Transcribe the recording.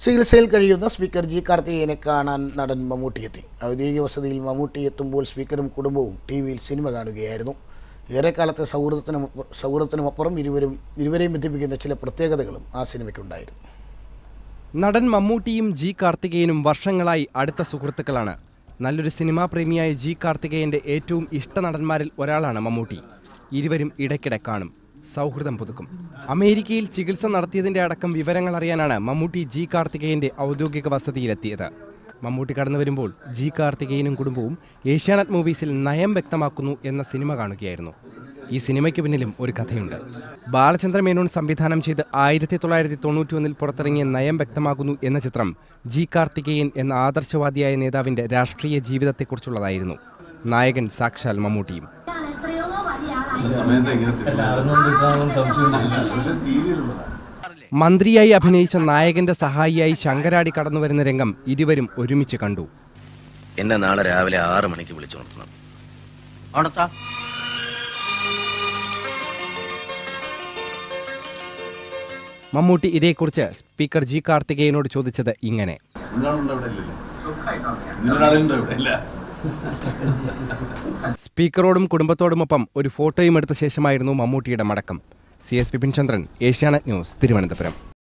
ചികിത്സയിൽ കഴിയുന്ന speaker G കാർത്തികേയനെ കാണാൻ നടൻ മമ്മൂട്ടിയെത്തി ഔദ്യോഗിക വസതിയിൽ മമ്മൂട്ടി എത്തുമ്പോൾ സ്പീക്കറും കുടുംബവും ടി വിയിൽ സിനിമ കാണുകയായിരുന്നു ഏറെക്കാലത്തെ സൗഹൃദത്തിനും സൗഹൃദത്തിനുമപ്പുറം ഇരുവരും ഇരുവരെയും ബന്ധിപ്പിക്കുന്ന ചില പ്രത്യേകതകളും ആ സിനിമയ്ക്കുണ്ടായിരുന്നു നടൻ മമ്മൂട്ടിയും ജി കാർത്തികേയനും വർഷങ്ങളായി അടുത്ത സുഹൃത്തുക്കളാണ് നല്ലൊരു സിനിമാ പ്രേമിയായ ജി കാർത്തികേയന്റെ ഏറ്റവും ഇഷ്ട നടന്മാരിൽ ഒരാളാണ് മമ്മൂട്ടി ഇരുവരും ഇടയ്ക്കിടെ കാണും സൗഹൃദം പുതുക്കും അമേരിക്കയിൽ ചികിത്സ നടത്തിയതിന്റെ അടക്കം വിവരങ്ങൾ അറിയാനാണ് മമ്മൂട്ടി ജി കാർത്തികേയന്റെ ഔദ്യോഗിക വസതിയിലെത്തിയത് മമ്മൂട്ടി കടന്നു വരുമ്പോൾ ജി കാർത്തികേയനും കുടുംബവും ഏഷ്യാനെറ്റ് മൂവീസിൽ നയം വ്യക്തമാക്കുന്നു എന്ന സിനിമ കാണുകയായിരുന്നു ഈ സിനിമയ്ക്ക് പിന്നിലും ഒരു കഥയുണ്ട് ബാലചന്ദ്ര മേനോൻ സംവിധാനം ചെയ്ത് ആയിരത്തി തൊള്ളായിരത്തി തൊണ്ണൂറ്റി ഒന്നിൽ പുറത്തിറങ്ങിയ നയം വ്യക്തമാക്കുന്നു എന്ന ചിത്രം ജി കാർത്തികേയൻ എന്ന ആദർശവാദിയായ നേതാവിന്റെ രാഷ്ട്രീയ ജീവിതത്തെക്കുറിച്ചുള്ളതായിരുന്നു നായകൻ സാക്ഷാൽ മമ്മൂട്ടിയും സമയത്ത് എങ്ങനെ സിനിമ പക്ഷെ ടി വിയിലുള്ളതാണ് മന്ത്രിയായി അഭിനയിച്ച നായകന്റെ സഹായിയായി ശങ്കരാടി കടന്നുവരുന്ന രംഗം ഇരുവരും ഒരുമിച്ച് കണ്ടു എന്നെ നാളെ രാവിലെ ആറ് മണിക്ക് വിളിച്ചുണർത്തണം ഉണർത്താം മമ്മൂട്ടി ഇതേക്കുറിച്ച് സ്പീക്കർ ജി കാർത്തികേയനോട് ചോദിച്ചത് ഇങ്ങനെ നിങ്ങളാളുണ്ടോ ഇവിടെ ഇല്ലല്ലോ നിങ്ങളാളുണ്ടോ ഇവിടെ ഇല്ല സ്പീക്കറോടും കുടുംബത്തോടുമൊപ്പം ഒരു ഫോട്ടോയും എടുത്ത ശേഷമായിരുന്നു മമ്മൂട്ടിയുടെ മടക്കം C S Vipin Chandran Asianet news Thiruvananthapuram